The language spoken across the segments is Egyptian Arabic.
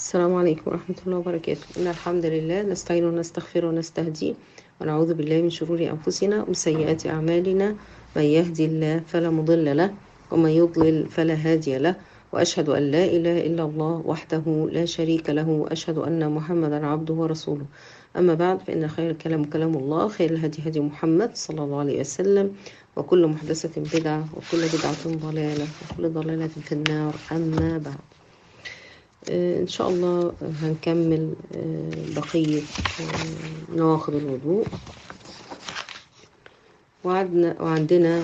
السلام عليكم ورحمة الله وبركاته إن الحمد لله نستعين ونستغفر ونستهدي ونعوذ بالله من شرور أنفسنا ومن سيئات أعمالنا من يهدي الله فلا مضل له ومن يضلل فلا هادي له وأشهد أن لا إله إلا الله وحده لا شريك له وأشهد أن محمدا عبده ورسوله أما بعد فإن خير الكلام كلام الله خير الهدي هدي محمد صلى الله عليه وسلم وكل محدثة بدعة وكل بدعة ضلالة وكل ضلالة في النار أما بعد آه، إن شاء الله هنكمل آه، بقية آه، نواقض الوضوء وعدنا وعندنا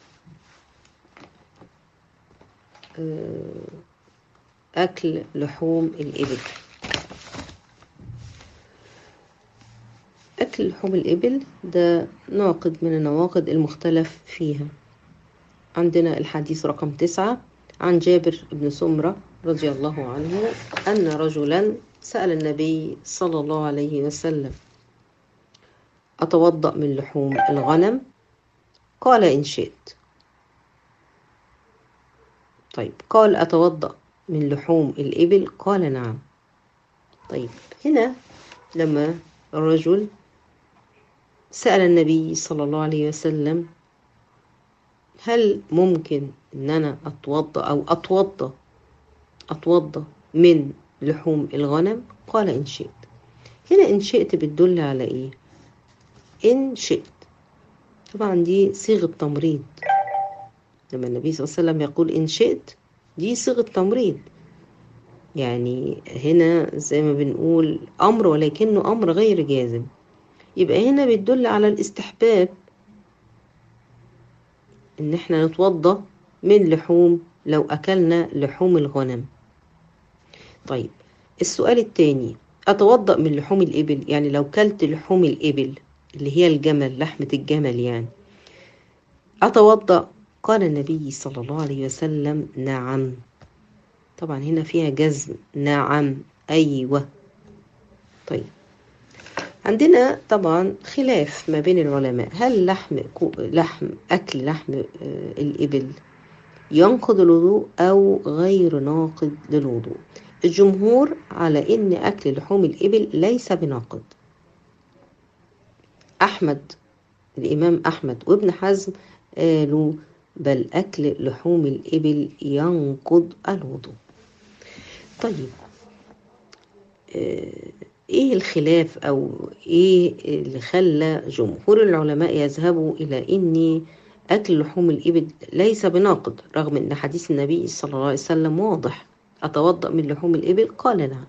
آه، أكل لحوم الإبل أكل لحوم الإبل ده ناقض من النواقض المختلف فيها عندنا الحديث رقم تسعة عن جابر بن سمرة رضي الله عنه أن رجلا سأل النبي صلى الله عليه وسلم أتوضأ من لحوم الغنم قال إن شئت طيب قال أتوضأ من لحوم الإبل قال نعم طيب هنا لما الرجل سأل النبي صلى الله عليه وسلم هل ممكن ان انا اتوضا او اتوضا اتوضا من لحوم الغنم قال ان شئت هنا ان شئت بتدل على ايه ان شئت طبعا دي صيغه تمريض لما النبي صلى الله عليه وسلم يقول ان شئت دي صيغه تمريض يعني هنا زي ما بنقول امر ولكنه امر غير جازم يبقى هنا بتدل على الاستحباب ان احنا نتوضى من لحوم لو اكلنا لحوم الغنم طيب السؤال التاني اتوضأ من لحوم الابل يعني لو كلت لحوم الابل اللي هي الجمل لحمة الجمل يعني اتوضأ قال النبي صلى الله عليه وسلم نعم طبعا هنا فيها جزم نعم ايوه طيب عندنا طبعا خلاف ما بين العلماء هل لحم لحم أكل لحم الإبل ينقض الوضوء أو غير ناقض للوضوء الجمهور على إن أكل لحوم الإبل ليس بناقض أحمد الإمام أحمد وابن حزم قالوا بل أكل لحوم الإبل ينقض الوضوء طيب ايه الخلاف او ايه اللي خلى جمهور العلماء يذهبوا الى ان اكل لحوم الابل ليس بناقض رغم ان حديث النبي صلى الله عليه وسلم واضح اتوضا من لحوم الابل قال نعم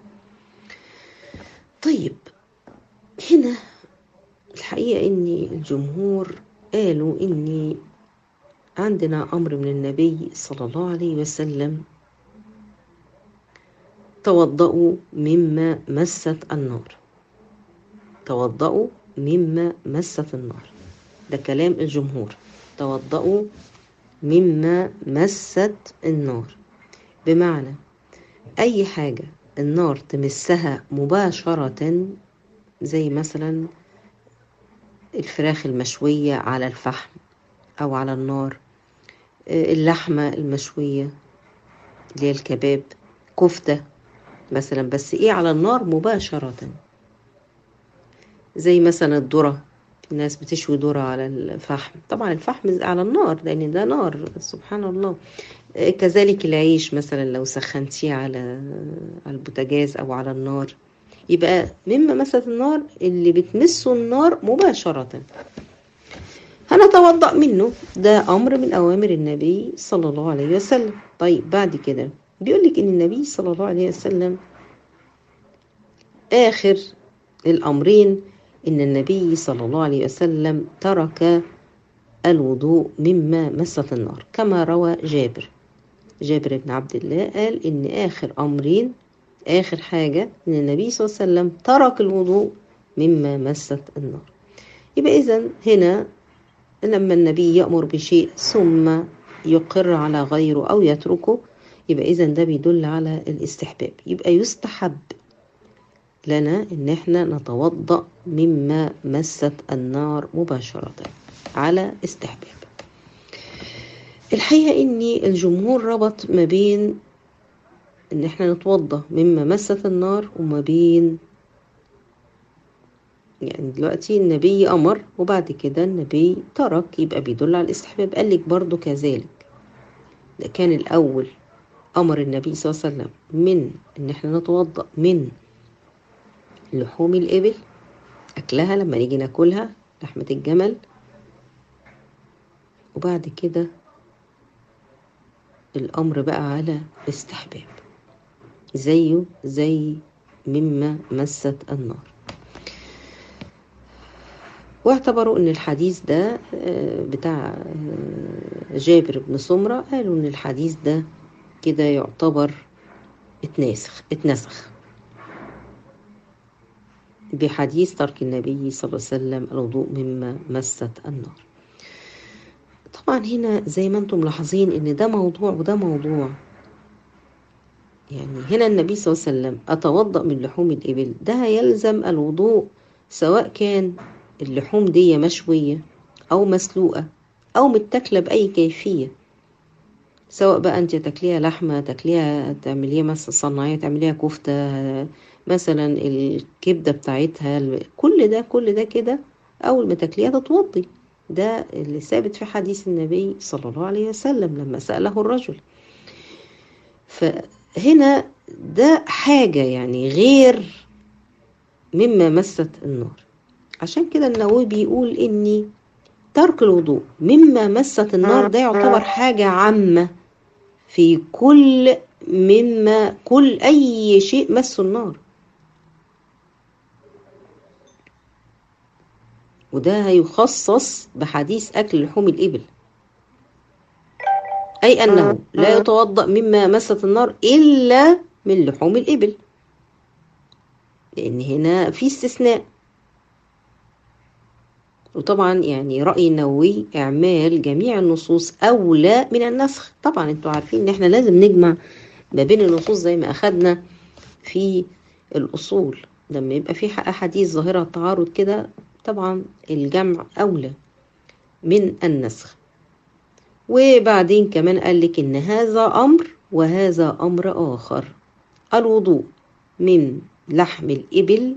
طيب هنا الحقيقه ان الجمهور قالوا ان عندنا امر من النبي صلى الله عليه وسلم توضأوا مما مست النار توضأوا مما مست النار ده كلام الجمهور توضأوا مما مست النار بمعنى أي حاجة النار تمسها مباشرة زي مثلا الفراخ المشوية على الفحم أو على النار اللحمة المشوية اللي هي الكباب كفتة مثلا بس ايه على النار مباشرة زي مثلا الذرة الناس بتشوي ذرة على الفحم طبعا الفحم على النار لان ده نار سبحان الله كذلك العيش مثلا لو سخنتيه على على البوتاجاز او على النار يبقى مما مست النار اللي بتمسه النار مباشرة هنتوضأ منه ده أمر من أوامر النبي صلى الله عليه وسلم طيب بعد كده بيقول لك ان النبي صلى الله عليه وسلم اخر الامرين ان النبي صلى الله عليه وسلم ترك الوضوء مما مست النار كما روى جابر جابر بن عبد الله قال ان اخر امرين اخر حاجه ان النبي صلى الله عليه وسلم ترك الوضوء مما مست النار يبقى اذا هنا لما النبي يامر بشيء ثم يقر على غيره او يتركه يبقى إذا ده بيدل على الاستحباب يبقى يستحب لنا إن احنا نتوضأ مما مست النار مباشرة على استحباب الحقيقة إن الجمهور ربط ما بين ان احنا نتوضى مما مست النار وما بين يعني دلوقتي النبي امر وبعد كده النبي ترك يبقى بيدل على الاستحباب قال لك برضو كذلك ده كان الاول امر النبي صلى الله عليه وسلم من ان احنا نتوضا من لحوم الابل اكلها لما نيجي ناكلها لحمه الجمل وبعد كده الامر بقى على استحباب زيه زي مما مست النار واعتبروا ان الحديث ده بتاع جابر بن سمرة قالوا ان الحديث ده كده يعتبر اتناسخ اتنسخ بحديث ترك النبي صلى الله عليه وسلم الوضوء مما مست النار طبعا هنا زي ما انتم ملاحظين ان ده موضوع وده موضوع يعني هنا النبي صلى الله عليه وسلم اتوضا من لحوم الابل ده يلزم الوضوء سواء كان اللحوم دي مشويه او مسلوقه او متاكله باي كيفيه سواء بقى انت تاكليها لحمه تاكليها تعمليها مثلا صناعيه تعمليها كفته مثلا الكبده بتاعتها كل ده كل ده كده اول ما تاكليها تتوضي ده اللي ثابت في حديث النبي صلى الله عليه وسلم لما سأله الرجل فهنا ده حاجة يعني غير مما مست النار عشان كده النووي بيقول إني ترك الوضوء مما مست النار ده يعتبر حاجة عامة في كل مما كل أي شيء مس النار وده هيخصص بحديث أكل لحوم الإبل أي أنه لا يتوضأ مما مست النار إلا من لحوم الإبل لأن هنا في استثناء وطبعا يعني رأي النووي إعمال جميع النصوص أولى من النسخ طبعا انتوا عارفين إن احنا لازم نجمع ما بين النصوص زي ما أخدنا في الأصول لما يبقى في أحاديث ظاهرة تعارض كده طبعا الجمع أولى من النسخ وبعدين كمان قال لك إن هذا أمر وهذا أمر آخر الوضوء من لحم الإبل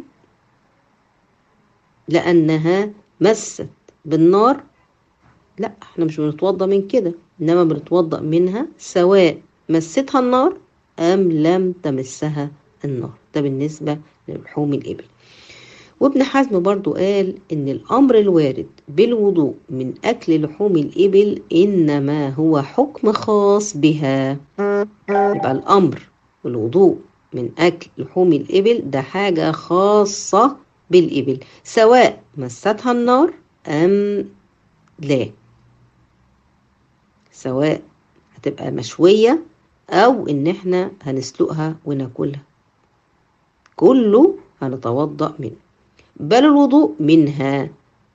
لأنها مست بالنار لا احنا مش بنتوضى من كده انما بنتوضى منها سواء مستها النار ام لم تمسها النار ده بالنسبة للحوم الإبل وابن حزم برضو قال إن الأمر الوارد بالوضوء من أكل لحوم الإبل إنما هو حكم خاص بها يبقى الأمر والوضوء من أكل لحوم الإبل ده حاجة خاصة بالإبل سواء مستها النار أم لا سواء هتبقى مشوية أو إن إحنا هنسلقها وناكلها كله هنتوضأ منه بل الوضوء منها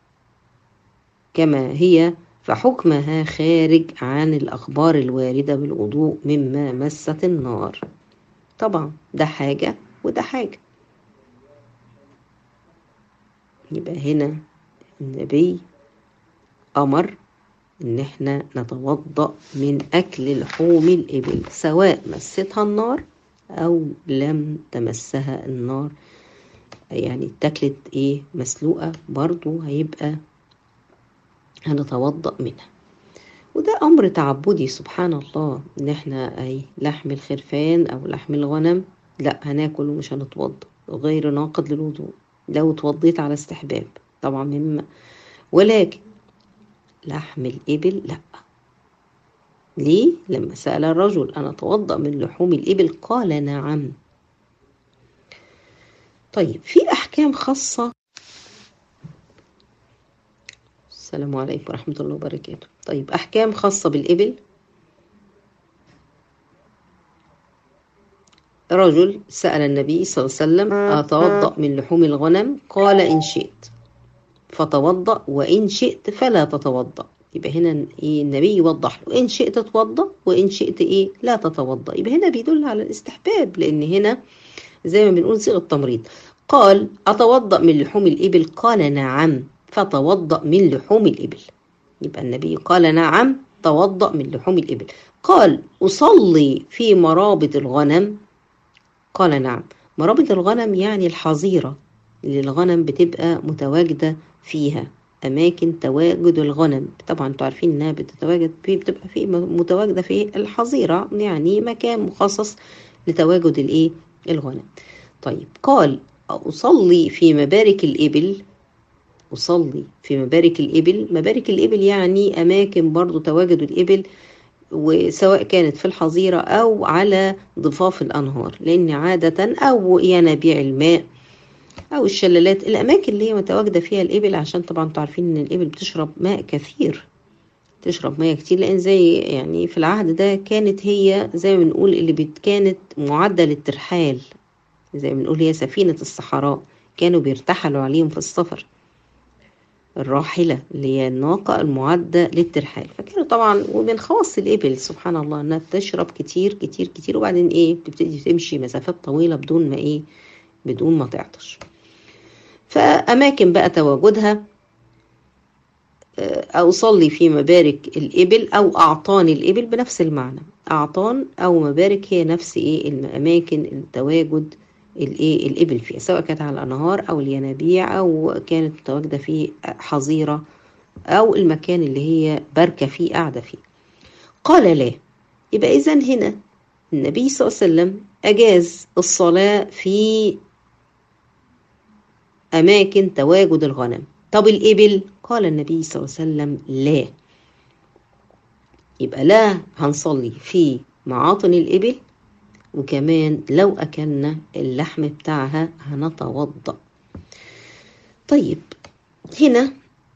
كما هي فحكمها خارج عن الأخبار الواردة بالوضوء مما مست النار طبعا ده حاجة وده حاجة يبقى هنا النبي أمر إن احنا نتوضأ من أكل لحوم الإبل سواء مستها النار أو لم تمسها النار يعني اتاكلت ايه مسلوقة برضو هيبقى هنتوضأ منها وده أمر تعبدي سبحان الله إن احنا أي لحم الخرفان أو لحم الغنم لا هناكل ومش هنتوضأ غير ناقض للوضوء لو اتوضيت على استحباب طبعا مما ولكن لحم الإبل لا ليه؟ لما سأل الرجل أنا أتوضأ من لحوم الإبل قال نعم طيب في أحكام خاصة السلام عليكم ورحمة الله وبركاته طيب أحكام خاصة بالإبل رجل سأل النبي صلى الله عليه وسلم أتوضأ من لحوم الغنم قال إن شئت فتوضأ وإن شئت فلا تتوضأ يبقى هنا إيه النبي يوضح له إن شئت تتوضأ وإن شئت إيه لا تتوضأ يبقى هنا بيدل على الاستحباب لأن هنا زي ما بنقول صيغة تمريض قال أتوضأ من لحوم الإبل قال نعم فتوضأ من لحوم الإبل يبقى النبي قال نعم توضأ من لحوم الإبل قال أصلي في مرابط الغنم قال نعم مرابط الغنم يعني الحظيرة اللي الغنم بتبقى متواجدة فيها أماكن تواجد الغنم طبعا انتوا عارفين إنها بتتواجد في بتبقى في متواجدة في الحظيرة يعني مكان مخصص لتواجد الإيه الغنم طيب قال أصلي في مبارك الإبل أصلي في مبارك الإبل مبارك الإبل يعني أماكن برضو تواجد الإبل وسواء كانت في الحظيرة أو على ضفاف الأنهار لأن عادة أو ينابيع الماء أو الشلالات الأماكن اللي هي متواجدة فيها الإبل عشان طبعا تعرفين إن الإبل بتشرب ماء كثير تشرب مياه كتير لأن زي يعني في العهد ده كانت هي زي ما بنقول اللي بت كانت معدة للترحال زي ما بنقول هي سفينة الصحراء كانوا بيرتحلوا عليهم في السفر الراحلة اللي هي الناقة المعدة للترحال فكانوا طبعا ومن خواص الإبل سبحان الله إنها بتشرب كتير كتير كتير وبعدين إيه بتبتدي تمشي مسافات طويلة بدون ما إيه بدون ما تعطش فأماكن بقى تواجدها أصلي في مبارك الإبل أو أعطان الإبل بنفس المعنى أعطان أو مبارك هي نفس إيه الأماكن التواجد الايه الابل فيها سواء كانت على الانهار او الينابيع او كانت متواجده في حظيره او المكان اللي هي بركه فيه قاعده فيه قال لا يبقى اذا هنا النبي صلى الله عليه وسلم اجاز الصلاه في اماكن تواجد الغنم طب الابل قال النبي صلى الله عليه وسلم لا يبقى لا هنصلي في معاطن الابل وكمان لو أكلنا اللحم بتاعها هنتوضأ طيب هنا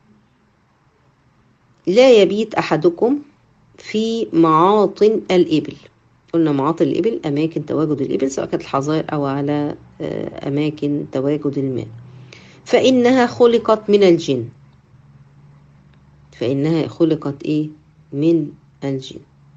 لا يبيت أحدكم في معاطن الإبل قلنا معاطن الإبل أماكن تواجد الإبل سواء كانت الحظائر أو على أماكن تواجد الماء فإنها خلقت من الجن فإنها خلقت إيه من الجن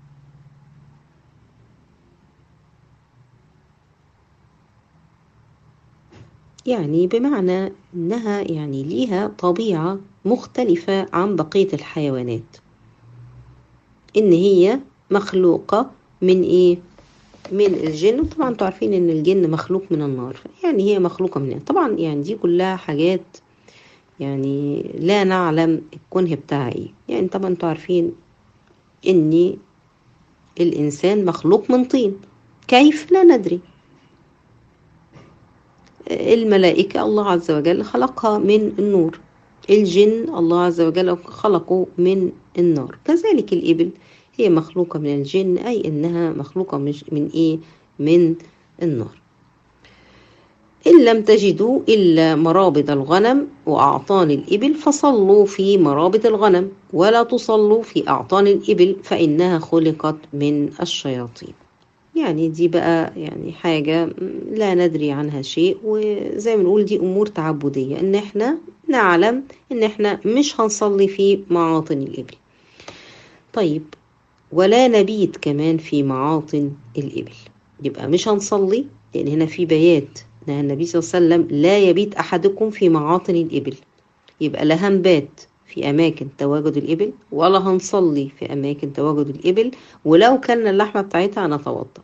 يعني بمعنى انها يعني ليها طبيعه مختلفه عن بقيه الحيوانات ان هي مخلوقه من ايه من الجن وطبعا انتوا عارفين ان الجن مخلوق من النار يعني هي مخلوقه من طبعا يعني دي كلها حاجات يعني لا نعلم الكنه بتاعها ايه يعني طبعا انتوا عارفين ان الانسان مخلوق من طين كيف لا ندري الملائكة الله عز وجل خلقها من النور الجن الله عز وجل خلقه من النار كذلك الإبل هي مخلوقة من الجن أي إنها مخلوقة من إيه من النار إن لم تجدوا إلا مرابض الغنم وأعطان الإبل فصلوا في مرابض الغنم ولا تصلوا في أعطان الإبل فإنها خلقت من الشياطين يعني دي بقى يعني حاجة لا ندري عنها شيء وزي ما نقول دي أمور تعبدية إن إحنا نعلم إن إحنا مش هنصلي في معاطن الإبل طيب ولا نبيت كمان في معاطن الإبل يبقى مش هنصلي لأن هنا في بيات نهى النبي صلى الله عليه وسلم لا يبيت أحدكم في معاطن الإبل يبقى لا هنبات في أماكن تواجد الإبل ولا هنصلي في أماكن تواجد الإبل ولو كان اللحمة بتاعتها نتوضأ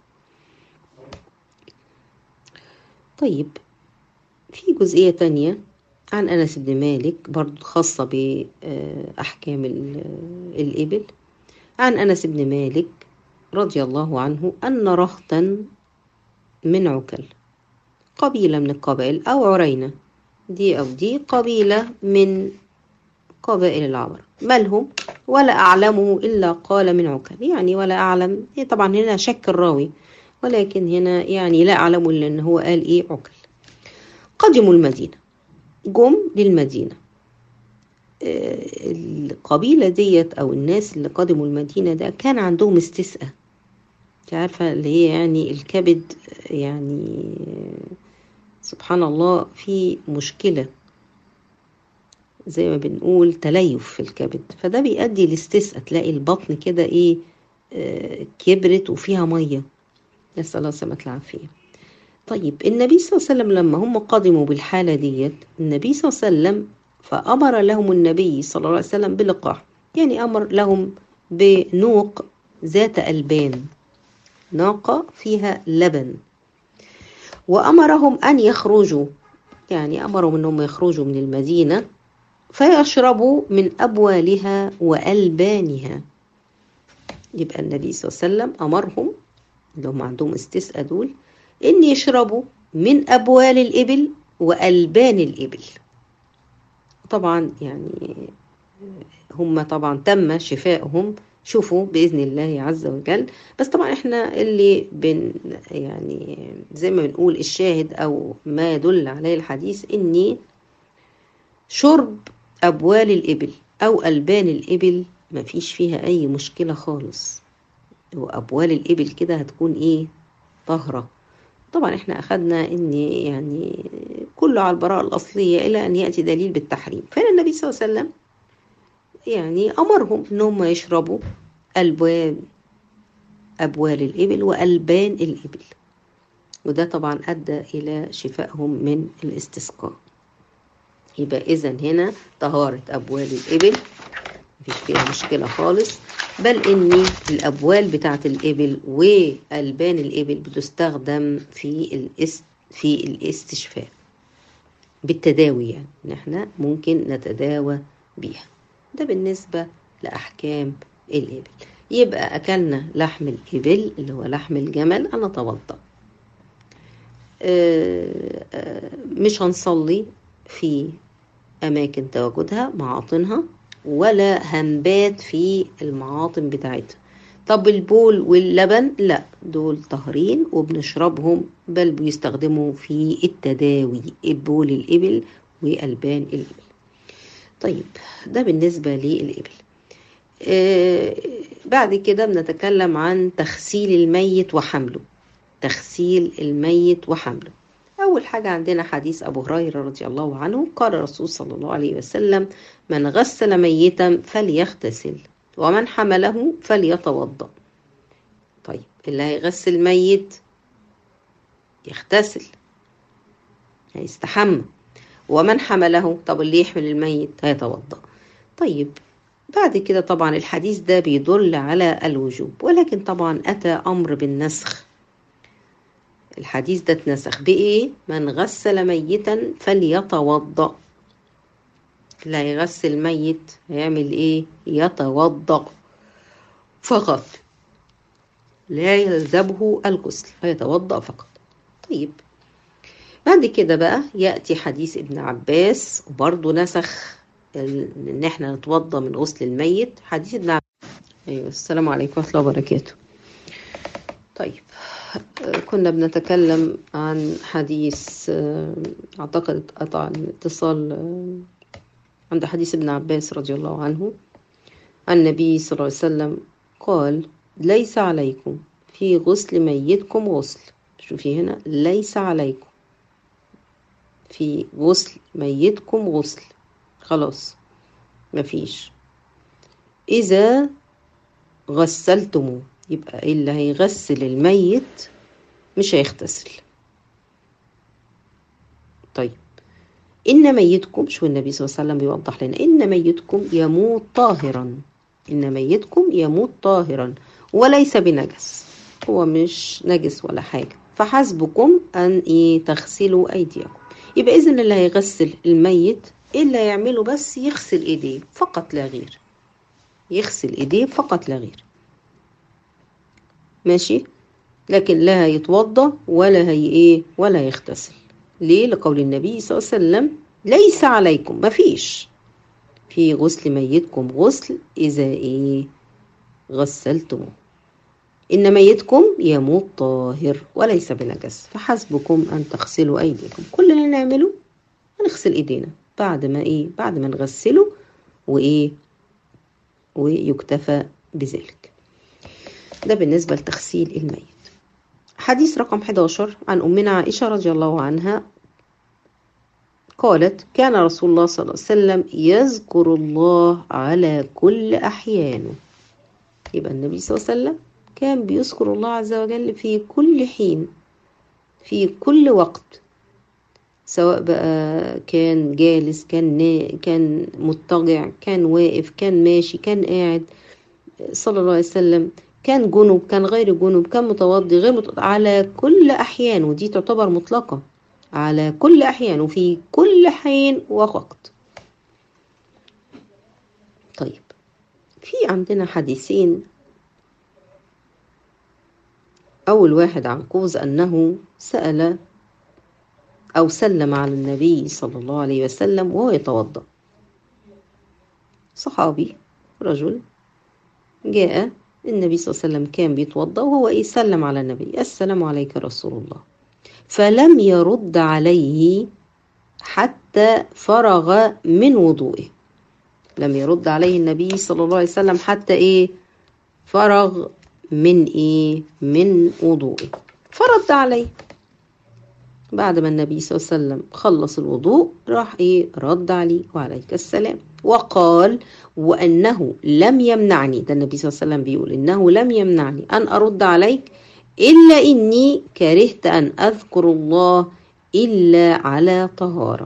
طيب في جزئية تانية عن أنس بن مالك برضو خاصة بأحكام الإبل عن أنس بن مالك رضي الله عنه أن رهطا من عكل قبيلة من القبائل أو عرينة دي أو دي قبيلة من قبائل العبر مالهم ولا أعلمه إلا قال من عكل يعني ولا أعلم طبعا هنا شك الراوي ولكن هنا يعني لا أعلم إلا أن هو قال إيه عكل قدموا المدينة جم للمدينة القبيلة ديت أو الناس اللي قدموا المدينة ده كان عندهم استسقاء انت عارفة اللي هي يعني الكبد يعني سبحان الله في مشكلة زي ما بنقول تليف في الكبد فده بيؤدي لاستسقاء تلاقي البطن كده ايه آه كبرت وفيها ميه نسال الله سلامة العافيه طيب النبي صلى الله عليه وسلم لما هم قدموا بالحاله ديت النبي صلى الله عليه وسلم فامر لهم النبي صلى الله عليه وسلم بلقاح يعني امر لهم بنوق ذات البان ناقه فيها لبن وأمرهم أن يخرجوا يعني أمرهم أنهم يخرجوا من المدينة فيشربوا من أبوالها وألبانها يبقى النبي صلى الله عليه وسلم أمرهم اللي هم عندهم استسقى دول إن يشربوا من أبوال الإبل وألبان الإبل طبعا يعني هم طبعا تم شفائهم شوفوا بإذن الله عز وجل بس طبعا احنا اللي بن يعني زي ما بنقول الشاهد أو ما يدل عليه الحديث إني شرب أبوال الإبل أو ألبان الإبل ما فيش فيها أي مشكلة خالص وأبوال الإبل كده هتكون إيه طهرة طبعا احنا أخدنا إن يعني كله على البراءة الأصلية إلى أن يأتي دليل بالتحريم فإن النبي صلى الله عليه وسلم يعني أمرهم إن هم يشربوا ألبان أبوال الإبل وألبان الإبل وده طبعا أدى إلى شفائهم من الاستسقاء يبقى إذا هنا طهارة أبوال الإبل مفيش فيها مشكلة خالص بل إن الأبوال بتاعة الإبل وألبان الإبل بتستخدم في الاست في الاستشفاء بالتداوي يعني إن إحنا ممكن نتداوى بيها ده بالنسبة لأحكام الإبل يبقى أكلنا لحم الإبل اللي هو لحم الجمل أنا أتوضأ مش هنصلي في أماكن تواجدها معاطنها ولا هنبات في المعاطن بتاعتها طب البول واللبن لا دول طاهرين وبنشربهم بل بيستخدموا في التداوي البول الإبل وألبان الإبل طيب ده بالنسبة للإبل آه بعد كده بنتكلم عن تغسيل الميت وحمله تغسيل الميت وحمله أول حاجة عندنا حديث أبو هريرة رضي الله عنه قال الرسول صلى الله عليه وسلم من غسل ميتا فليغتسل ومن حمله فليتوضأ طيب اللي هيغسل ميت يغتسل هيستحمى ومن حمله طب اللي يحمل الميت هيتوضأ طيب بعد كده طبعا الحديث ده بيدل على الوجوب ولكن طبعا أتى أمر بالنسخ الحديث ده اتنسخ بإيه؟ من غسل ميتا فليتوضأ اللي هيغسل ميت هيعمل إيه؟ يتوضأ فقط لا يلزمه الغسل هيتوضأ فقط طيب بعد كده بقى يأتي حديث ابن عباس وبرضه نسخ إن إحنا نتوضأ من غسل الميت حديث ابن عباس أيوة السلام عليكم ورحمة الله وبركاته طيب كنا بنتكلم عن حديث أعتقد قطع الاتصال عند حديث ابن عباس رضي الله عنه عن النبي صلى الله عليه وسلم قال ليس عليكم في غسل ميتكم غسل شوفي هنا ليس عليكم في غسل ميتكم غسل خلاص مفيش إذا غسلتموه يبقى اللي هيغسل الميت مش هيغتسل طيب إن ميتكم شو النبي صلى الله عليه وسلم بيوضح لنا إن ميتكم يموت طاهرا إن ميتكم يموت طاهرا وليس بنجس هو مش نجس ولا حاجة فحسبكم أن إيه تغسلوا أيديكم يبقى إذن اللي هيغسل الميت إيه اللي هيعمله بس يغسل إيديه فقط لا غير يغسل إيديه فقط لا غير ماشي لكن لا هيتوضى ولا هي ايه ولا يغتسل ليه لقول النبي صلى الله عليه وسلم ليس عليكم مفيش في غسل ميتكم غسل اذا ايه غسلتموه ان ميتكم يموت طاهر وليس بنجس فحسبكم ان تغسلوا ايديكم كل اللي نعمله هنغسل ايدينا بعد ما ايه بعد ما نغسله وايه ويكتفى بذلك ده بالنسبة لتغسيل الميت حديث رقم 11 عن أمنا عائشة رضي الله عنها قالت كان رسول الله صلى الله عليه وسلم يذكر الله على كل أحيانه يبقى النبي صلى الله عليه وسلم كان بيذكر الله عز وجل في كل حين في كل وقت سواء بقى كان جالس كان نا كان مضطجع كان واقف كان ماشي كان قاعد صلى الله عليه وسلم كان جنوب كان غير جنوب كان متوضي غير متوضي على كل أحيان ودي تعتبر مطلقة على كل أحيان وفي كل حين ووقت طيب في عندنا حديثين أول واحد عن قوز أنه سأل أو سلم على النبي صلى الله عليه وسلم وهو يتوضأ صحابي رجل جاء النبي صلى الله عليه وسلم كان بيتوضأ وهو يسلم على النبي السلام عليك رسول الله فلم يرد عليه حتى فرغ من وضوئه لم يرد عليه النبي صلى الله عليه وسلم حتى ايه فرغ من ايه من وضوئه فرد عليه بعد ما النبي صلى الله عليه وسلم خلص الوضوء راح ايه رد عليه وعليك السلام وقال وانه لم يمنعني ده النبي صلى الله عليه وسلم بيقول انه لم يمنعني ان ارد عليك الا اني كرهت ان اذكر الله الا على طهاره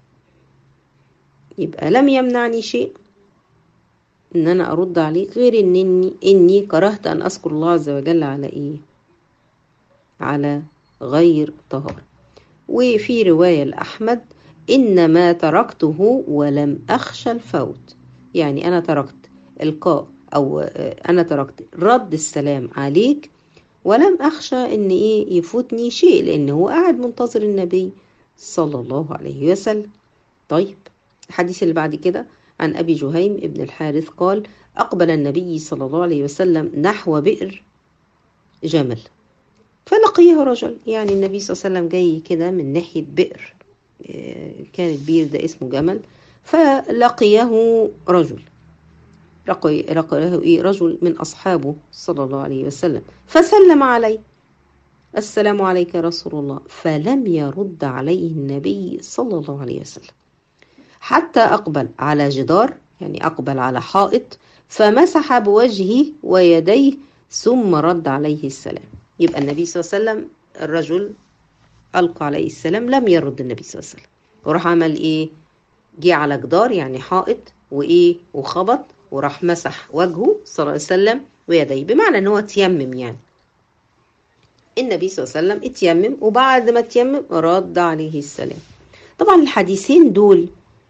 يبقى لم يمنعني شيء ان انا ارد عليه غير اني اني كرهت ان اذكر الله عز وجل على ايه على غير طهاره وفي روايه لاحمد انما تركته ولم اخشى الفوت يعني انا تركت القاء او انا تركت رد السلام عليك ولم اخشى ان ايه يفوتني شيء لان هو قاعد منتظر النبي صلى الله عليه وسلم طيب الحديث اللي بعد كده عن أبي جهيم ابن الحارث قال أقبل النبي صلى الله عليه وسلم نحو بئر جمل فلقيه رجل يعني النبي صلى الله عليه وسلم جاي كده من ناحية بئر كان البير ده اسمه جمل فلقيه رجل لقي لقيه إيه رجل من أصحابه صلى الله عليه وسلم فسلم عليه السلام عليك يا رسول الله فلم يرد عليه النبي صلى الله عليه وسلم حتى أقبل على جدار يعني أقبل على حائط فمسح بوجهه ويديه ثم رد عليه السلام يبقى النبي صلى الله عليه وسلم الرجل ألقى عليه السلام لم يرد النبي صلى الله عليه وسلم وراح عمل إيه جه على جدار يعني حائط وإيه وخبط وراح مسح وجهه صلى الله عليه وسلم ويديه بمعنى ان هو تيمم يعني النبي صلى الله عليه وسلم اتيمم وبعد ما اتيمم رد عليه السلام طبعا الحديثين دول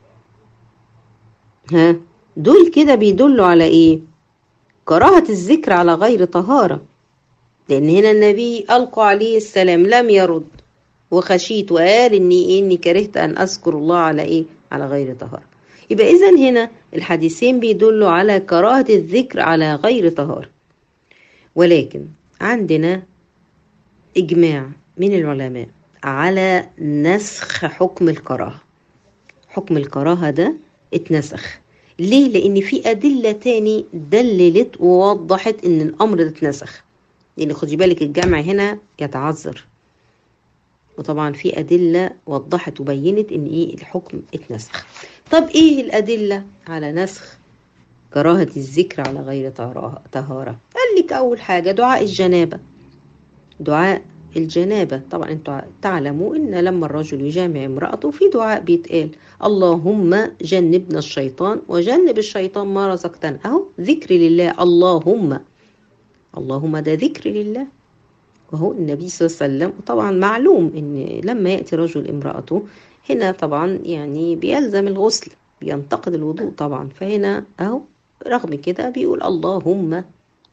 ها دول كده بيدلوا على ايه كراهة الذكر على غير طهارة لان هنا النبي ألقى عليه السلام لم يرد وخشيت وقال اني اني كرهت ان اذكر الله على ايه على غير طهارة يبقى اذا هنا الحديثين بيدلوا على كراهة الذكر على غير طهارة ولكن عندنا اجماع من العلماء على نسخ حكم الكراهة حكم الكراهة ده اتنسخ ليه؟ لأن في أدلة تاني دللت ووضحت إن الأمر ده اتنسخ لأن خدي بالك الجمع هنا يتعذر وطبعا في أدلة وضحت وبينت إن إيه الحكم اتنسخ طب إيه الأدلة على نسخ كراهة الذكر على غير طهارة قال لك أول حاجة دعاء الجنابة دعاء الجنابة طبعا انتوا تعلموا ان لما الرجل يجامع امرأته في دعاء بيتقال اللهم جنبنا الشيطان وجنب الشيطان ما رزقتنا اهو ذكر لله اللهم اللهم ده ذكر لله وهو النبي صلى الله عليه وسلم طبعا معلوم ان لما يأتي رجل امرأته هنا طبعا يعني بيلزم الغسل بينتقد الوضوء طبعا فهنا اهو رغم كده بيقول اللهم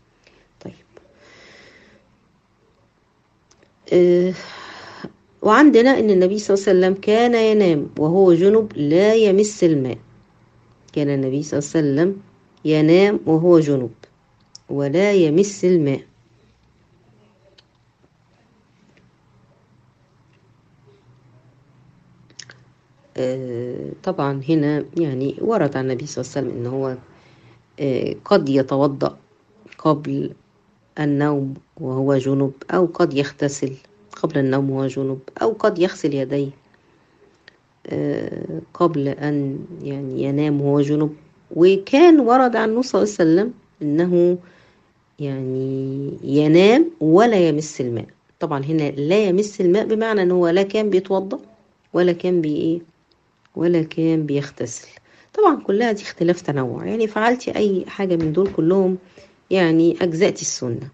وعندنا ان النبي صلى الله عليه وسلم كان ينام وهو جنب لا يمس الماء كان النبي صلى الله عليه وسلم ينام وهو جنب ولا يمس الماء طبعا هنا يعني ورد عن النبي صلى الله عليه وسلم ان هو قد يتوضأ قبل النوم وهو جنب أو قد يغتسل قبل النوم وهو جنب أو قد يغسل يديه قبل أن يعني ينام وهو جنب وكان ورد عنه صلى الله عليه وسلم أنه يعني ينام ولا يمس الماء طبعا هنا لا يمس الماء بمعنى أنه لا كان بيتوضأ ولا كان بي إيه ولا كان بيغتسل طبعا كلها دي اختلاف تنوع يعني فعلتي أي حاجة من دول كلهم يعني أجزأتي السنة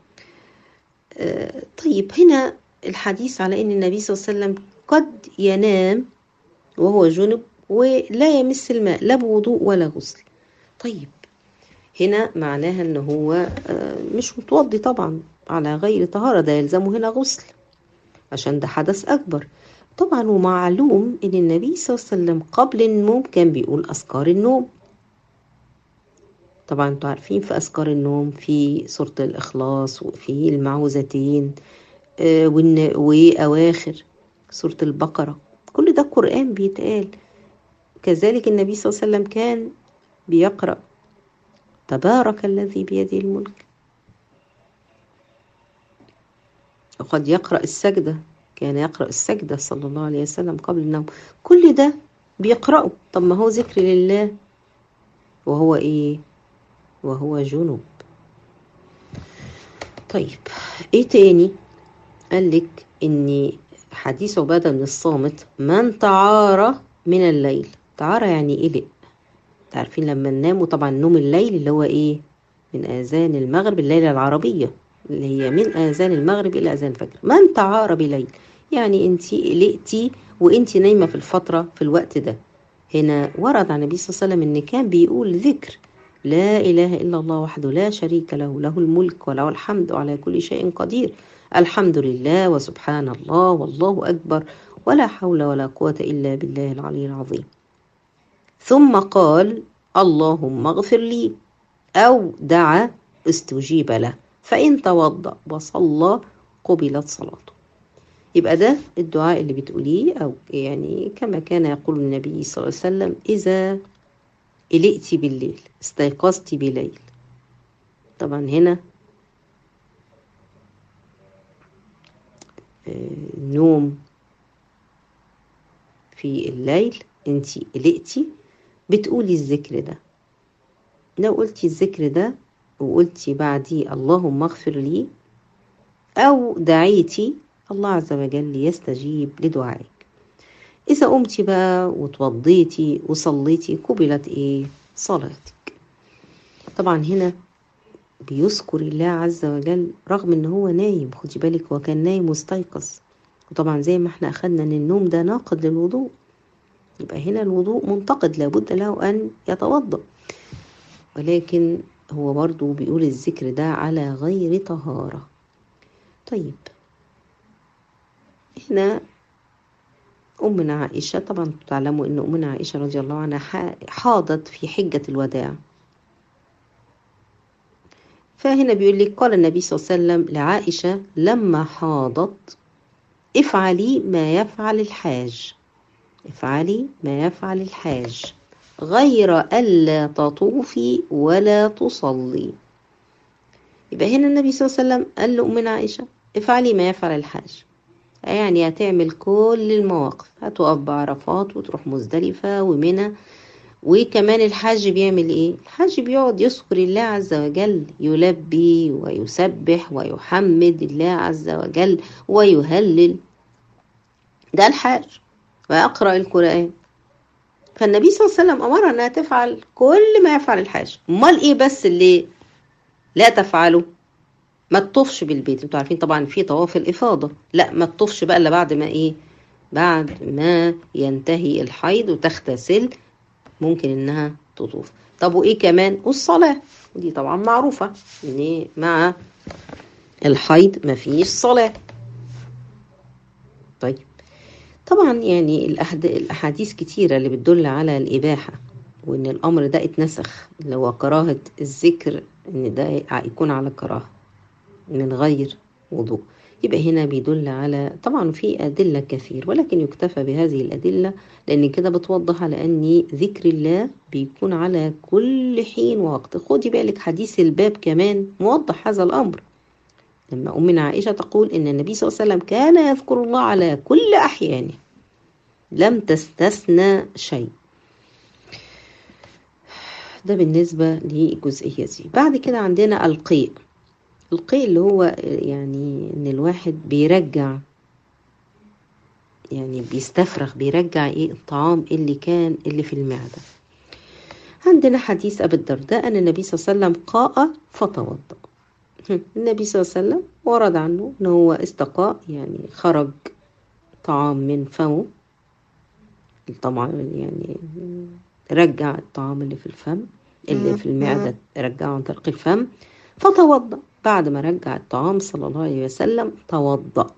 آه طيب هنا الحديث على أن النبي صلى الله عليه وسلم قد ينام وهو جنب ولا يمس الماء لا بوضوء ولا غسل طيب هنا معناها ان هو مش متوضي طبعا على غير طهارة ده يلزمه هنا غسل عشان ده حدث أكبر طبعا ومعلوم ان النبي صلى الله عليه وسلم قبل النوم كان بيقول أذكار النوم طبعا انتوا عارفين في أذكار النوم في سورة الإخلاص وفي المعوذتين وأواخر سورة البقرة كل ده قرآن بيتقال كذلك النبي صلى الله عليه وسلم كان بيقرأ تبارك الذي بيده الملك وقد يقرأ السجدة كان يقرأ السجدة صلى الله عليه وسلم قبل النوم كل ده بيقرأه طب ما هو ذكر لله وهو ايه وهو جنوب طيب ايه تاني قال لك ان حديث عبادة بن الصامت من تعارى من الليل تعارى يعني قلق عارفين لما ننام وطبعا نوم الليل اللي هو ايه من اذان المغرب الليلة العربية اللي هي من اذان المغرب الى اذان الفجر من تعارى بليل يعني انت قلقتي وانت نايمة في الفترة في الوقت ده هنا ورد عن النبي صلى الله عليه وسلم ان كان بيقول ذكر لا اله الا الله وحده لا شريك له له الملك وله الحمد وعلى كل شيء قدير الحمد لله وسبحان الله والله اكبر ولا حول ولا قوة الا بالله العلي العظيم ثم قال اللهم اغفر لي أو دعا استجيب له فإن توضأ وصلى قبلت صلاته يبقى ده الدعاء اللي بتقوليه أو يعني كما كان يقول النبي صلى الله عليه وسلم إذا قلقتي بالليل استيقظتي بليل طبعا هنا النوم في الليل انت قلقتي بتقولي الذكر ده لو قلتي الذكر ده وقلتي بعديه اللهم اغفر لي أو دعيتي الله عز وجل يستجيب لدعائك إذا قمتي بقى وتوضيتي وصليتي قبلت إيه صلاتك طبعا هنا بيذكر الله عز وجل رغم ان هو نايم خدي بالك هو كان نايم واستيقظ وطبعا زي ما احنا اخدنا ان النوم ده ناقض للوضوء يبقى هنا الوضوء منتقد لابد له أن يتوضأ ولكن هو برضو بيقول الذكر ده على غير طهارة طيب هنا أمنا عائشة طبعا تعلموا أن أمنا عائشة رضي الله عنها حاضت في حجة الوداع فهنا بيقول لك قال النبي صلى الله عليه وسلم لعائشة لما حاضت افعلي ما يفعل الحاج افعلي ما يفعل الحاج غير ألا تطوفي ولا تصلي يبقى هنا النبي صلى الله عليه وسلم قال لأمنا عائشة افعلي ما يفعل الحاج يعني هتعمل كل المواقف هتقف بعرفات وتروح مزدلفة ومنى وكمان الحاج بيعمل ايه الحاج بيقعد يذكر الله عز وجل يلبي ويسبح ويحمد الله عز وجل ويهلل ده الحاج ويقرأ القرآن فالنبي صلى الله عليه وسلم أمرها أنها تفعل كل ما يفعل الحاج أمال إيه بس اللي لا تفعله ما تطوفش بالبيت انتوا عارفين طبعا في طواف الإفاضة لا ما تطوفش بقى إلا بعد ما إيه بعد ما ينتهي الحيض وتغتسل ممكن إنها تطوف طب وإيه كمان والصلاة دي طبعا معروفة إن مع الحيض مفيش صلاة طيب طبعا يعني الأحاديث كتيرة اللي بتدل على الإباحة وإن الأمر ده اتنسخ اللي هو كراهة الذكر إن ده يكون على كراهة من غير وضوء يبقى هنا بيدل على طبعا في أدلة كثير ولكن يكتفى بهذه الأدلة لأن كده بتوضح على أن ذكر الله بيكون على كل حين ووقت خدي بالك حديث الباب كمان موضح هذا الأمر لما أمنا عائشة تقول إن النبي صلى الله عليه وسلم كان يذكر الله على كل أحيانه لم تستثنى شيء ده بالنسبة للجزئية دي بعد كده عندنا القيء القيء اللي هو يعني ان الواحد بيرجع يعني بيستفرغ بيرجع ايه الطعام اللي كان اللي في المعدة عندنا حديث أبي الدرداء أن النبي صلى الله عليه وسلم قاء فتوضأ النبي صلى الله عليه وسلم ورد عنه أنه هو استقاء يعني خرج طعام من فمه طبعا يعني رجع الطعام اللي في الفم اللي في المعدة رجعه عن طريق الفم فتوضأ بعد ما رجع الطعام صلى الله عليه وسلم توضأ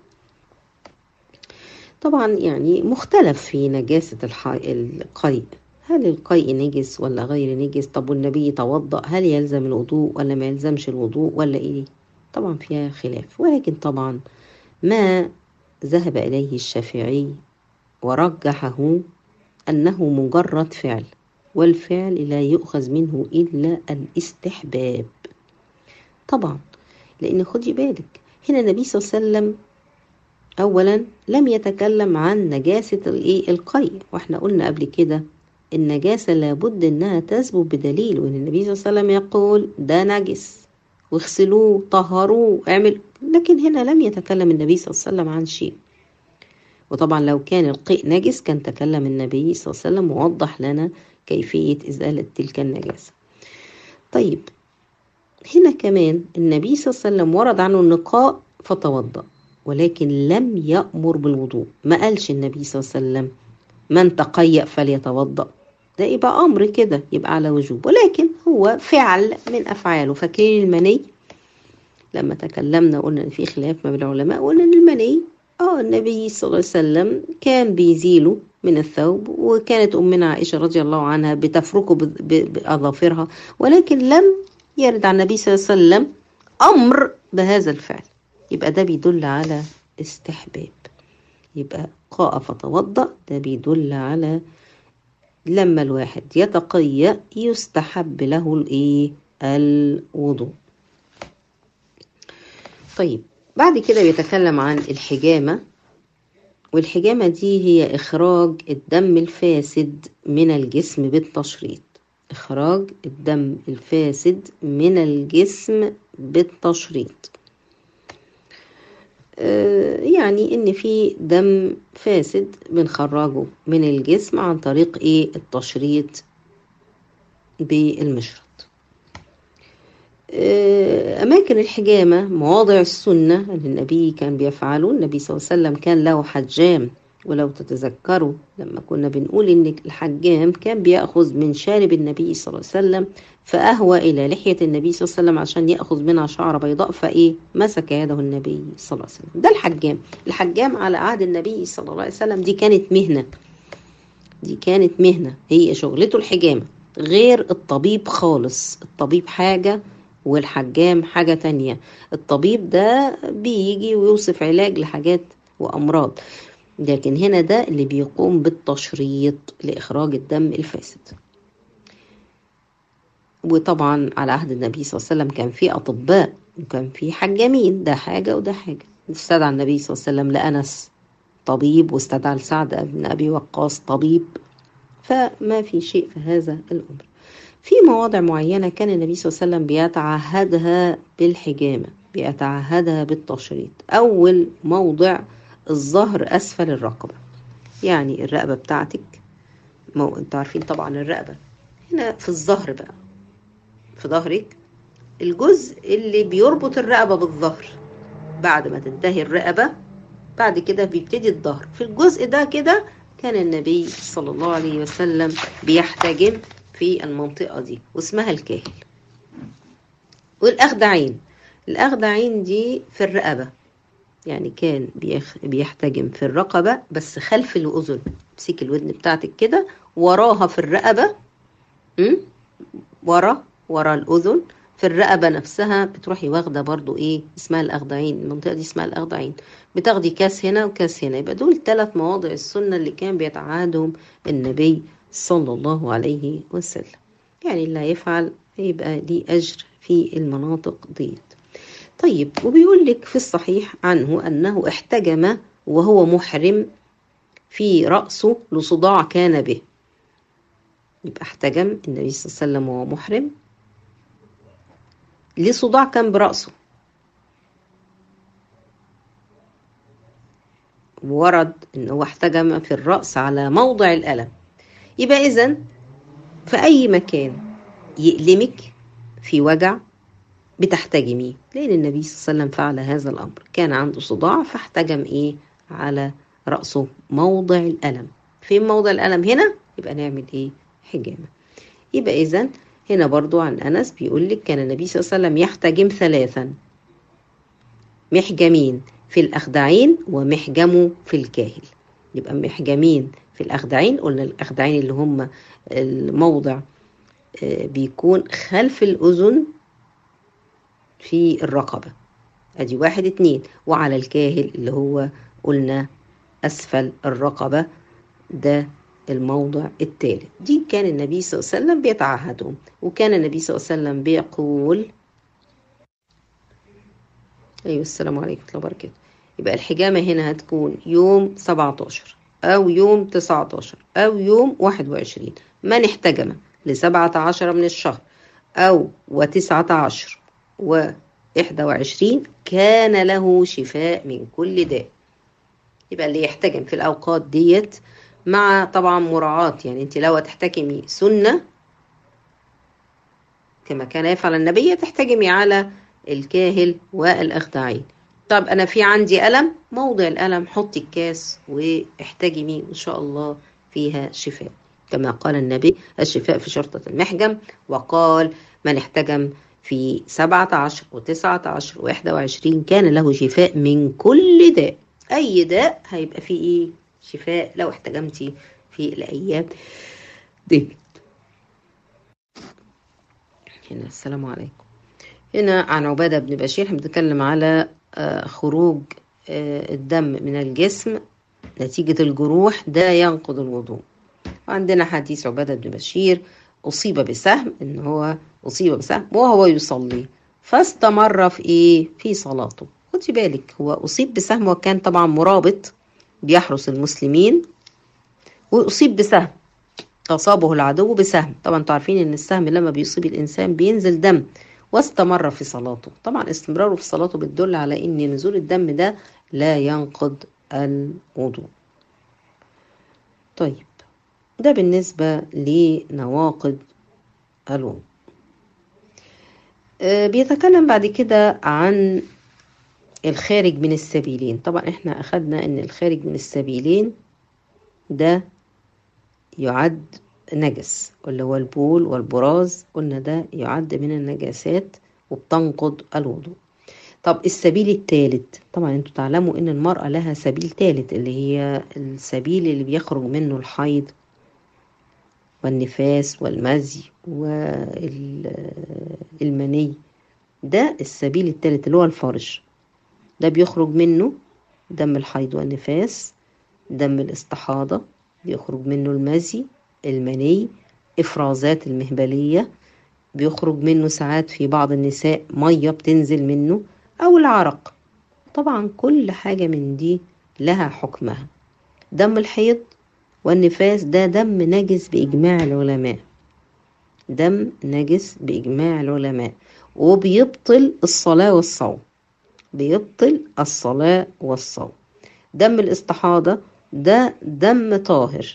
طبعا يعني مختلف في نجاسة القيء هل القيء نجس ولا غير نجس طب والنبي توضأ هل يلزم الوضوء ولا ما يلزمش الوضوء ولا ايه طبعا فيها خلاف ولكن طبعا ما ذهب إليه الشافعي ورجحه أنه مجرد فعل والفعل لا يؤخذ منه إلا الاستحباب طبعا لأن خدي بالك هنا النبي صلى الله عليه وسلم أولا لم يتكلم عن نجاسة الإيه القيء وإحنا قلنا قبل كده النجاسة لابد إنها تثبت بدليل وإن النبي صلى الله عليه وسلم يقول ده نجس واغسلوه طهروه اعمل لكن هنا لم يتكلم النبي صلى الله عليه وسلم عن شيء وطبعا لو كان القيء نجس كان تكلم النبي صلى الله عليه وسلم ووضح لنا كيفية إزالة تلك النجاسة طيب هنا كمان النبي صلى الله عليه وسلم ورد عنه النقاء فتوضأ ولكن لم يأمر بالوضوء ما قالش النبي صلى الله عليه وسلم من تقيأ فليتوضأ ده يبقى أمر كده يبقى على وجوب ولكن هو فعل من أفعاله فاكرين المني لما تكلمنا قلنا إن في خلاف ما بين العلماء قلنا إن المني اه النبي صلى الله عليه وسلم كان بيزيله من الثوب وكانت أمنا عائشة رضي الله عنها بتفركه بأظافرها ولكن لم يرد عن النبي صلى الله عليه وسلم أمر بهذا الفعل يبقى ده بيدل على استحباب يبقى قاء فتوضأ ده بيدل على لما الواحد يتقيأ يستحب له الايه الوضوء طيب بعد كده بيتكلم عن الحجامة والحجامة دي هي إخراج الدم الفاسد من الجسم بالتشريط إخراج الدم الفاسد من الجسم بالتشريط يعني ان في دم فاسد بنخرجه من الجسم عن طريق ايه التشريط بالمشرط اماكن الحجامه مواضع السنه اللي النبي كان بيفعله النبي صلى الله عليه وسلم كان له حجام ولو تتذكروا لما كنا بنقول ان الحجام كان بياخذ من شارب النبي صلى الله عليه وسلم فاهوى الى لحيه النبي صلى الله عليه وسلم عشان ياخذ منها شعره بيضاء فايه مسك يده النبي صلى الله عليه وسلم ده الحجام الحجام على عهد النبي صلى الله عليه وسلم دي كانت مهنه دي كانت مهنه هي شغلته الحجامه غير الطبيب خالص الطبيب حاجه والحجام حاجه تانية الطبيب ده بيجي ويوصف علاج لحاجات وامراض لكن هنا ده اللي بيقوم بالتشريط لإخراج الدم الفاسد وطبعا على عهد النبي صلى الله عليه وسلم كان في أطباء وكان في حجامين ده حاجة وده حاجة استدعى النبي صلى الله عليه وسلم لأنس طبيب واستدعى لسعد بن أبي وقاص طبيب فما في شيء في هذا الأمر في مواضع معينة كان النبي صلى الله عليه وسلم بيتعهدها بالحجامة بيتعهدها بالتشريط أول موضع الظهر أسفل الرقبة يعني الرقبة بتاعتك مو انتوا عارفين طبعا الرقبة هنا في الظهر بقى في ظهرك الجزء اللي بيربط الرقبة بالظهر بعد ما تنتهي الرقبة بعد كده بيبتدي الظهر في الجزء ده كده كان النبي صلى الله عليه وسلم بيحتجم في المنطقة دي واسمها الكاهل والأخدعين الأخدعين دي في الرقبة يعني كان بيخ... بيحتجم في الرقبة بس خلف الأذن امسكي الودن بتاعتك كده وراها في الرقبة م? ورا ورا الأذن في الرقبة نفسها بتروحي واخدة برضو ايه اسمها الأخضعين المنطقة دي اسمها الأخضعين بتاخدي كاس هنا وكاس هنا يبقى دول ثلاث مواضع السنة اللي كان بيتعهدهم النبي صلى الله عليه وسلم يعني اللي هيفعل يبقى ليه أجر في المناطق ديت طيب وبيقول لك في الصحيح عنه أنه احتجم وهو محرم في رأسه لصداع كان به يبقى احتجم النبي صلى الله عليه وسلم وهو محرم لصداع كان برأسه ورد ان هو احتجم في الرأس على موضع الألم يبقى إذا في أي مكان يألمك في وجع بتحتجمي لأن النبي صلى الله عليه وسلم فعل هذا الأمر كان عنده صداع فاحتجم إيه على رأسه موضع الألم فين موضع الألم هنا يبقى نعمل إيه حجامة يبقى إذا هنا برضو عن أنس بيقول لك كان النبي صلى الله عليه وسلم يحتجم ثلاثا محجمين في الأخدعين ومحجمه في الكاهل يبقى محجمين في الأخدعين قلنا الأخدعين اللي هم الموضع بيكون خلف الأذن في الرقبة أدي واحد اتنين وعلى الكاهل اللي هو قلنا أسفل الرقبة ده الموضع الثالث دي كان النبي صلى الله عليه وسلم بيتعهدهم وكان النبي صلى الله عليه وسلم بيقول أيوة السلام عليكم ورحمة الله وبركاته يبقى الحجامة هنا هتكون يوم 17 أو يوم 19 أو يوم 21 من احتجم لسبعة عشر من الشهر أو وتسعة عشر وإحدى وعشرين كان له شفاء من كل داء يبقى اللي يحتجم في الأوقات ديت مع طبعا مراعاة يعني انت لو هتحتكمي سنة كما كان يفعل النبي تحتجمي على الكاهل والأخدعين طب أنا في عندي ألم موضع الألم حطي الكاس واحتجمي إن شاء الله فيها شفاء كما قال النبي الشفاء في شرطة المحجم وقال من احتجم في سبعة عشر وتسعة عشر وإحدى وعشرين كان له شفاء من كل داء أي داء هيبقى فيه إيه شفاء لو احتجمتي في الأيام دي هنا السلام عليكم هنا عن عبادة بن بشير احنا بنتكلم على خروج الدم من الجسم نتيجة الجروح ده ينقض الوضوء وعندنا حديث عبادة بن بشير أصيب بسهم إن هو أصيب بسهم وهو يصلي فاستمر في إيه في صلاته خدي بالك هو أصيب بسهم وكان طبعا مرابط بيحرس المسلمين وأصيب بسهم أصابه العدو بسهم طبعا انتوا عارفين إن السهم لما بيصيب الإنسان بينزل دم واستمر في صلاته طبعا استمراره في صلاته بتدل على إن نزول الدم ده لا ينقض الوضوء طيب ده بالنسبة لنواقض الوضوء بيتكلم بعد كده عن الخارج من السبيلين طبعا احنا اخدنا ان الخارج من السبيلين ده يعد نجس اللي هو البول والبراز قلنا ده يعد من النجاسات وبتنقض الوضوء طب السبيل الثالث طبعا انتوا تعلموا ان المرأة لها سبيل ثالث اللي هي السبيل اللي بيخرج منه الحيض والنفاس والمزي والمني ده السبيل الثالث اللي هو الفرج ده بيخرج منه دم الحيض والنفاس دم الاستحاضة بيخرج منه المزي المني إفرازات المهبلية بيخرج منه ساعات في بعض النساء مية بتنزل منه أو العرق طبعا كل حاجة من دي لها حكمها دم الحيض والنفاس ده دم نجس بإجماع العلماء دم نجس بإجماع العلماء وبيبطل الصلاة والصوم بيبطل الصلاة والصوم دم الاستحاضة ده دم طاهر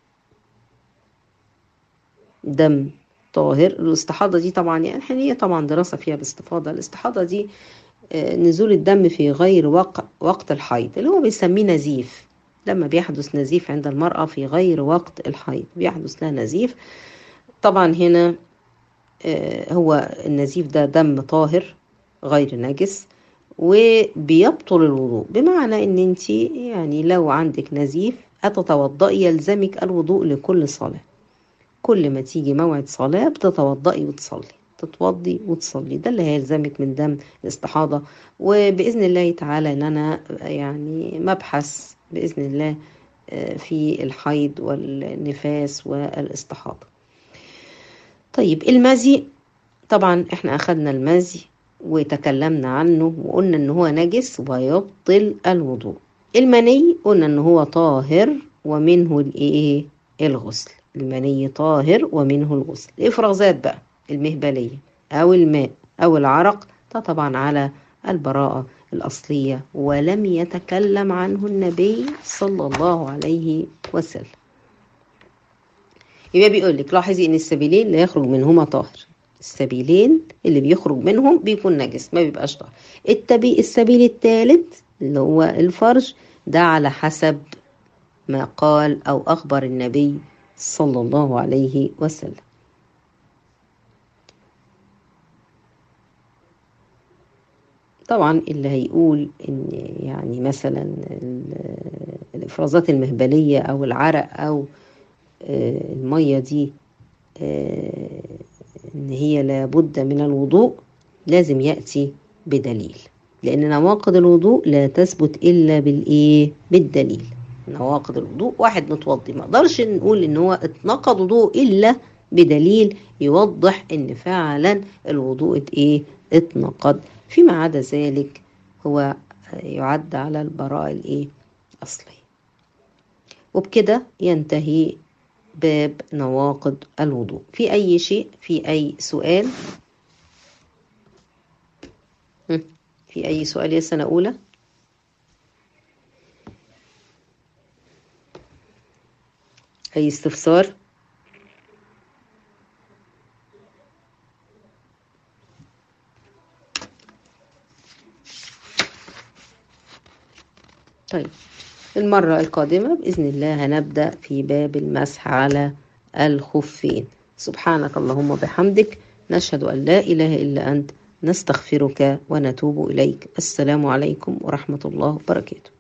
دم طاهر الاستحاضة دي طبعا يعني هي طبعا دراسة فيها باستفاضة الاستحاضة دي نزول الدم في غير وقت, وقت الحيض اللي هو بيسميه نزيف لما بيحدث نزيف عند المرأة في غير وقت الحيض بيحدث لها نزيف طبعا هنا هو النزيف ده دم طاهر غير نجس وبيبطل الوضوء بمعنى ان انت يعني لو عندك نزيف هتتوضئي يلزمك الوضوء لكل صلاة كل ما تيجي موعد صلاة بتتوضئي وتصلي تتوضي وتصلي ده اللي هيلزمك من دم الاستحاضة وبإذن الله تعالى ان انا يعني مبحث بإذن الله في الحيض والنفاس والاستحاضة طيب المزي طبعا احنا اخدنا المزي وتكلمنا عنه وقلنا ان هو نجس ويبطل الوضوء المني قلنا ان هو طاهر ومنه الايه الغسل المني طاهر ومنه الغسل الافرازات بقى المهبليه او الماء او العرق ده طبعا على البراءه الاصليه ولم يتكلم عنه النبي صلى الله عليه وسلم يبقى بيقول لك لاحظي ان السبيلين لا يخرج منهما طاهر السبيلين اللي بيخرج منهم بيكون نجس ما بيبقاش طاهر التبي السبيل الثالث اللي هو الفرج ده على حسب ما قال أو أخبر النبي صلى الله عليه وسلم طبعا اللي هيقول ان يعني مثلا الافرازات المهبليه او العرق او الميه دي ان هي لابد من الوضوء لازم ياتي بدليل لان نواقض الوضوء لا تثبت الا بالايه بالدليل نواقض الوضوء واحد متوضي ما اقدرش نقول ان هو اتنقض وضوء الا بدليل يوضح ان فعلا الوضوء ايه اتنقض فيما عدا ذلك هو يعد على البراءة الايه اصلي وبكده ينتهي باب نواقض الوضوء في اي شيء في اي سؤال في اي سؤال يا سنة اولى اي استفسار طيب المرة القادمة بإذن الله هنبدأ في باب المسح على الخفين سبحانك اللهم وبحمدك نشهد أن لا إله إلا أنت نستغفرك ونتوب إليك السلام عليكم ورحمة الله وبركاته